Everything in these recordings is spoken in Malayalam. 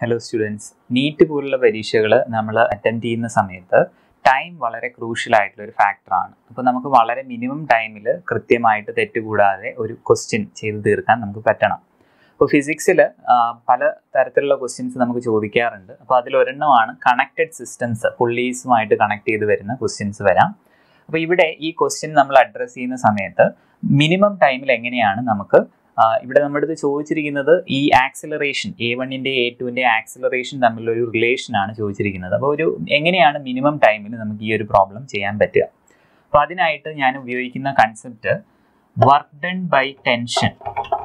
ഹലോ സ്റ്റുഡൻസ് നീറ്റ് പോലുള്ള പരീക്ഷകൾ നമ്മൾ അറ്റൻഡ് ചെയ്യുന്ന സമയത്ത് ടൈം വളരെ ക്രൂഷ്യൽ ആയിട്ടുള്ള ഒരു ഫാക്ടറാണ് അപ്പോൾ നമുക്ക് വളരെ മിനിമം ടൈമിൽ കൃത്യമായിട്ട് തെറ്റുകൂടാതെ ഒരു ക്വസ്റ്റ്യൻ ചെയ്ത് തീർക്കാൻ നമുക്ക് പറ്റണം അപ്പോൾ ഫിസിക്സിൽ പല തരത്തിലുള്ള ക്വസ്റ്റ്യൻസ് നമുക്ക് ചോദിക്കാറുണ്ട് അപ്പോൾ അതിലൊരെണ്ണമാണ് കണക്റ്റഡ് സിസ്റ്റംസ് പുള്ളീസുമായിട്ട് കണക്ട് ചെയ്ത് വരുന്ന ക്വസ്റ്റ്യൻസ് വരാം അപ്പോൾ ഇവിടെ ഈ ക്വസ്റ്റ്യൻ നമ്മൾ അഡ്രസ്സ് ചെയ്യുന്ന സമയത്ത് മിനിമം ടൈമിൽ എങ്ങനെയാണ് നമുക്ക് ഇവിടെ നമ്മുടെ അടുത്ത് ചോദിച്ചിരിക്കുന്നത് ഈ ആക്സിലറേഷൻ എ വണ്ണിൻ്റെ എ ടുവിൻ്റെ ആക്സിലറേഷൻ തമ്മിലുള്ള ഒരു റിലേഷൻ ആണ് ചോദിച്ചിരിക്കുന്നത് അപ്പോൾ ഒരു എങ്ങനെയാണ് മിനിമം ടൈമിൽ നമുക്ക് ഈ ഒരു പ്രോബ്ലം ചെയ്യാൻ പറ്റുക അപ്പോൾ അതിനായിട്ട് ഞാൻ ഉപയോഗിക്കുന്ന concept work done by tension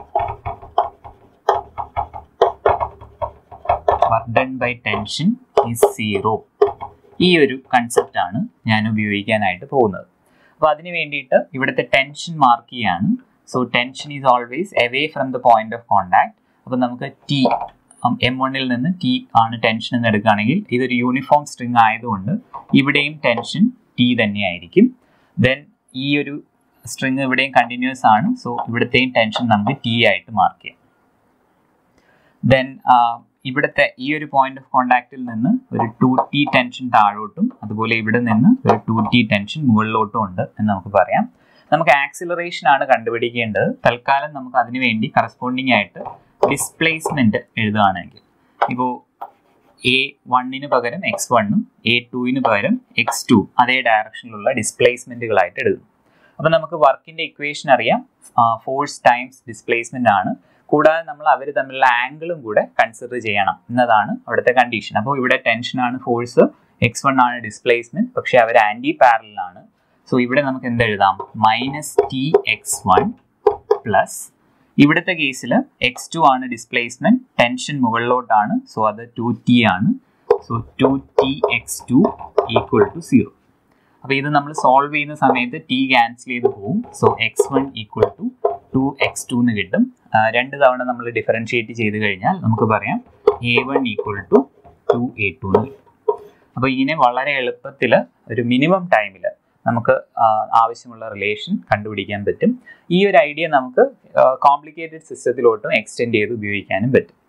work done by tension is zero ഈ ഒരു കൺസെപ്റ്റ് ആണ് ഞാൻ ഉപയോഗിക്കാനായിട്ട് പോകുന്നത് അപ്പോൾ അതിന് വേണ്ടിയിട്ട് ഇവിടുത്തെ ടെൻഷൻ മാർക്ക് ചെയ്യാണ് so tension is always away from the point of contact അപ്പോൾ നമുക്ക് ടി എം വണ്ണിൽ നിന്ന് ടി ആണ് ടെൻഷൻ എന്ന് എടുക്കുകയാണെങ്കിൽ ഇതൊരു യൂണിഫോം സ്ട്രിങ് ആയതുകൊണ്ട് ഇവിടെയും ടെൻഷൻ ടി തന്നെയായിരിക്കും ദെൻ ഈ ഒരു സ്ട്രിങ് ഇവിടെയും കണ്ടിന്യൂസ് ആണ് സോ ഇവിടുത്തെയും ടെൻഷൻ നമുക്ക് ടി ആയിട്ട് മാർക്ക് ചെയ്യാം ദെൻ ഇവിടുത്തെ ഈ ഒരു പോയിന്റ് ഓഫ് കോണ്ടാക്റ്റിൽ നിന്ന് ഒരു ടു ടി ടെൻഷൻ താഴോട്ടും അതുപോലെ ഇവിടെ നിന്ന് ഒരു ടു ടി ടെൻഷൻ മുകളിലോട്ടും ഉണ്ട് എന്ന് നമുക്ക് പറയാം നമുക്ക് ആക്സിലറേഷൻ ആണ് കണ്ടുപിടിക്കേണ്ടത് തൽക്കാലം നമുക്ക് അതിനു വേണ്ടി കറസ്പോണ്ടിങ് ആയിട്ട് ഡിസ്പ്ലേസ്മെന്റ് എഴുതുകയാണെങ്കിൽ ഇപ്പോൾ എ വണ്ണിന് പകരം എക്സ് വണ്ണും എ ടുവിന് പകരം എക്സ് ടു അതേ ഡയറക്ഷനിലുള്ള ഡിസ്പ്ലേസ്മെന്റുകളായിട്ട് എഴുതും അപ്പോൾ നമുക്ക് വർക്കിന്റെ ഇക്വേഷൻ അറിയാം ഫോഴ്സ് ടൈംസ് ഡിസ്പ്ലേസ്മെന്റ് ആണ് കൂടാതെ നമ്മൾ അവർ തമ്മിലുള്ള ആംഗിളും കൂടെ കൺസിഡർ ചെയ്യണം എന്നതാണ് അവിടുത്തെ കണ്ടീഷൻ അപ്പോൾ ഇവിടെ ടെൻഷനാണ് ഫോഴ്സ് എക്സ് വൺ ആണ് ഡിസ്പ്ലേസ്മെന്റ് പക്ഷേ അവർ ആന്റി പാരലാണ് സോ ഇവിടെ നമുക്ക് എന്ത് എഴുതാം minus T X one plus ഇവിടുത്തെ കേസിൽ എക്സ് ടു ആണ് ഡിസ്പ്ലേസ്മെന്റ് ടെൻഷൻ മുകളിലോട്ടാണ് സോ അത് ടു ടി ആണ് so two T X two equal to zero അപ്പോൾ ഇത് നമ്മൾ സോൾവ് ചെയ്യുന്ന സമയത്ത് ടി ക്യാൻസൽ ചെയ്ത് പോകും so X one equal to two X two എന്ന് കിട്ടും രണ്ട് തവണ നമ്മൾ ഡിഫറൻഷിയേറ്റ് ചെയ്ത് കഴിഞ്ഞാൽ നമുക്ക് പറയാം A one equal to two A two എന്ന് കിട്ടും അപ്പോൾ ഇങ്ങനെ വളരെ എളുപ്പത്തിൽ ഒരു മിനിമം ടൈമിൽ നമുക്ക് ആവശ്യമുള്ള റിലേഷൻ കണ്ടുപിടിക്കാൻ പറ്റും ഈ ഒരു ഐഡിയ നമുക്ക് കോംപ്ലിക്കേറ്റഡ് സിസ്റ്റത്തിലോട്ടും എക്സ്റ്റെൻഡ് ചെയ്ത് ഉപയോഗിക്കാനും പറ്റും